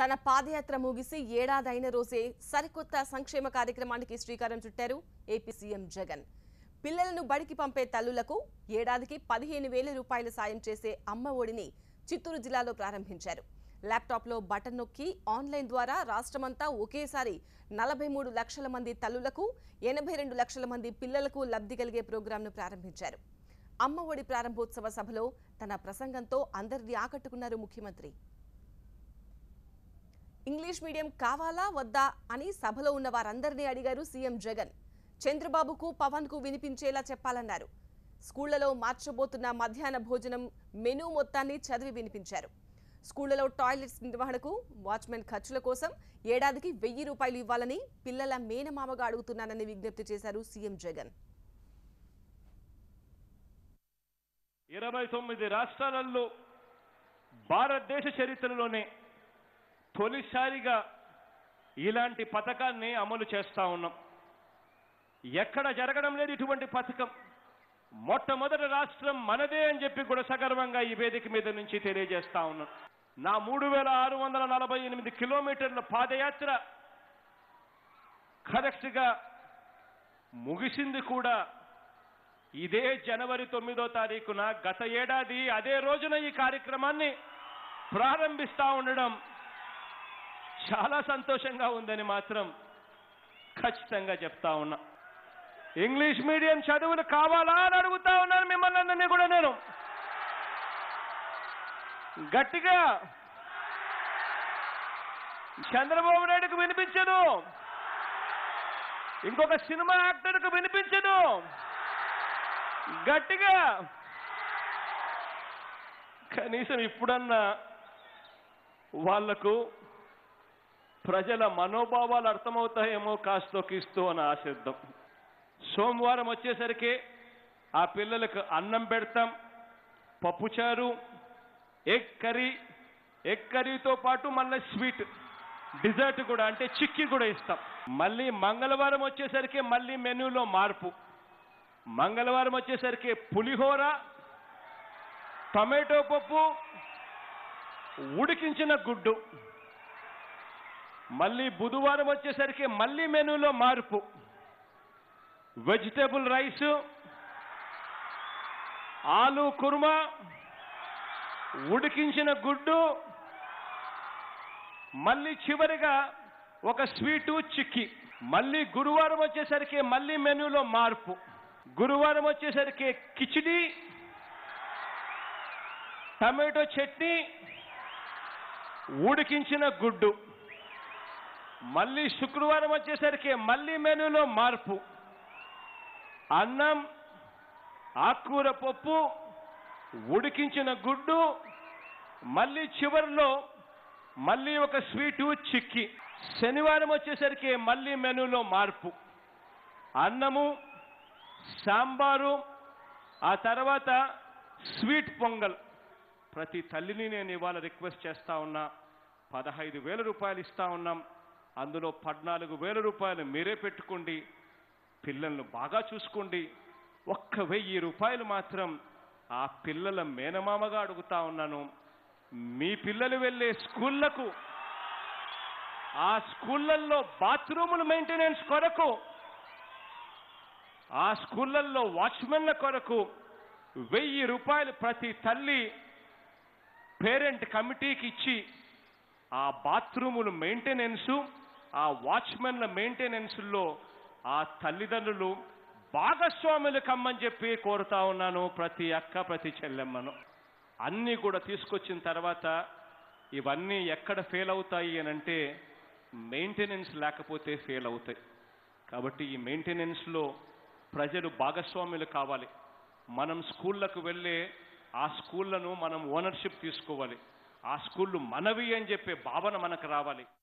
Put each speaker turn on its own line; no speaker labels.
తన పాదయాత్ర ముగిసి ఏడాదైన రోజే సరికొత్త సంక్షేమ కార్యక్రమానికి శ్రీకారం చుట్టారు ఏపీ సీఎం జగన్ పిల్లలను బడికి పంపే తల్లులకు ఏడాదికి పదిహేను వేల రూపాయల సాయం చేసే అమ్మ ఒడిని చిత్తూరు జిల్లాలో ప్రారంభించారు ల్యాప్టాప్లో బటన్ నొక్కి ఆన్లైన్ ద్వారా రాష్ట్రమంతా ఒకేసారి నలభై మూడు లక్షల మంది తల్లులకు ఎనభై రెండు లక్షల మంది పిల్లలకు లబ్ధి కలిగే ప్రోగ్రాంను ప్రారంభించారు అమ్మ ఒడి ప్రారంభోత్సవ సభలో తన ప్రసంగంతో అందరినీ ఆకట్టుకున్నారు ముఖ్యమంత్రి ఇంగ్లీష్ మీడియం కావాలా వద్దా అని సభలో ఉన్న వారందరినీ అడిగారు సీఎం జగన్ చంద్రబాబుకు పవన్ కు వినిపించేలా చెప్పాలన్నారు స్కూళ్లలో మార్చబోతున్న మధ్యాహ్న భోజనం మెనూ మొత్తాన్ని చదివి వినిపించారు స్కూళ్లలో టాయిలెట్స్ నిర్వహణకు వాచ్మెన్ ఖర్చుల కోసం ఏడాదికి వెయ్యి రూపాయలు ఇవ్వాలని పిల్లల మేనమామగా అడుగుతున్నానని విజ్ఞప్తి చేశారు సీఎం జగన్
ఇరవై తొమ్మిది రాష్ట్రాలలో భారతదేశ చరిత్రలోనే తొలిసారిగా ఇలాంటి పథకాన్ని అమలు చేస్తా ఉన్నాం ఎక్కడ జరగడం లేదు ఇటువంటి పథకం మొట్టమొదటి రాష్ట్రం మనదే అని చెప్పి కూడా సగర్వంగా ఈ వేదిక మీద నుంచి తెలియజేస్తా ఉన్నాం నా మూడు వేల ఆరు వందల నలభై ఎనిమిది కిలోమీటర్ల పాదయాత్ర కరెక్ట్గా ముగిసింది కూడా ఇదే జనవరి తొమ్మిదో తారీఖున గత ఏడాది అదే రోజున ఈ కార్యక్రమాన్ని ప్రారంభిస్తా ఉండడం చాలా సంతోషంగా ఉందని మాత్రం ఖచ్చితంగా చెప్తా ఉన్నా ఇంగ్లీష్ మీడియం చదువులు కావాలా అని అడుగుతా ఉన్నాను మిమ్మల్ని అందరినీ కూడా నేను గట్టిగా చంద్రబాబు నాయుడుకు వినిపించను ఇంకొక సినిమా యాక్టర్కు వినిపించను గట్టిగా కనీసం ఇప్పుడన్నా వాళ్లకు ప్రజల మనోభావాలు అర్థమవుతాయేమో కాస్తో కిస్తూ అని ఆశిద్దాం సోమవారం వచ్చేసరికి ఆ పిల్లలకు అన్నం పెడతాం పప్పుచారు ఎగ్ కర్రీ ఎగ్ కర్రీతో పాటు మళ్ళీ స్వీట్ డిజర్ట్ కూడా అంటే చిక్కీ కూడా ఇస్తాం మళ్ళీ మంగళవారం వచ్చేసరికి మళ్ళీ మెనూలో మార్పు మంగళవారం వచ్చేసరికి పులిహోర టమాటో పప్పు ఉడికించిన గుడ్డు మళ్ళీ బుధవారం వచ్చేసరికి మళ్ళీ మెనూలో మార్పు వెజిటేబుల్ రైస్ ఆలు కుర్మా ఉడికించిన గుడ్డు మళ్ళీ చివరిగా ఒక స్వీటు చిక్కి మళ్ళీ గురువారం వచ్చేసరికి మళ్ళీ మెనూలో మార్పు గురువారం వచ్చేసరికి కిచిడి టమాటో చట్నీ ఉడికించిన గుడ్డు మళ్ళీ శుక్రవారం వచ్చేసరికి మళ్ళీ మెనూలో మార్పు అన్నం ఆకుకూర పప్పు ఉడికించిన గుడ్డు మళ్ళీ చివరిలో మళ్ళీ ఒక స్వీటు చిక్కి శనివారం వచ్చేసరికి మళ్ళీ మెనూలో మార్పు అన్నము సాంబారు ఆ తర్వాత స్వీట్ పొంగల్ ప్రతి తల్లిని నేను ఇవాళ రిక్వెస్ట్ చేస్తా ఉన్నా పదహైదు వేల రూపాయలు ఇస్తా ఉన్నాం అందులో పద్నాలుగు వేల రూపాయలు మీరే పెట్టుకోండి పిల్లలను బాగా చూసుకోండి ఒక్క వెయ్యి రూపాయలు మాత్రం ఆ పిల్లల మేనమామగా అడుగుతా ఉన్నాను మీ పిల్లలు వెళ్ళే స్కూళ్లకు ఆ స్కూళ్ళల్లో బాత్రూముల మెయింటెనెన్స్ కొరకు ఆ స్కూళ్ళల్లో వాచ్మెన్ల కొరకు వెయ్యి రూపాయలు ప్రతి తల్లి పేరెంట్ కమిటీకి ఇచ్చి ఆ బాత్రూముల మెయింటెనెన్సు ఆ వాచ్మెన్ల మెయింటెనెన్స్లో ఆ తల్లిదండ్రులు భాగస్వాములు కమ్మని చెప్పి కోరుతా ఉన్నాను ప్రతి అక్క ప్రతి చెల్లెమ్మను అన్నీ కూడా తీసుకొచ్చిన తర్వాత ఇవన్నీ ఎక్కడ ఫెయిల్ అవుతాయి అని అంటే మెయింటెనెన్స్ లేకపోతే ఫెయిల్ అవుతాయి కాబట్టి ఈ మెయింటెనెన్స్లో ప్రజలు భాగస్వాములు కావాలి మనం స్కూళ్ళకు వెళ్ళే ఆ స్కూళ్ళను మనం ఓనర్షిప్ తీసుకోవాలి ఆ స్కూళ్ళు మనవి అని చెప్పే భావన మనకు రావాలి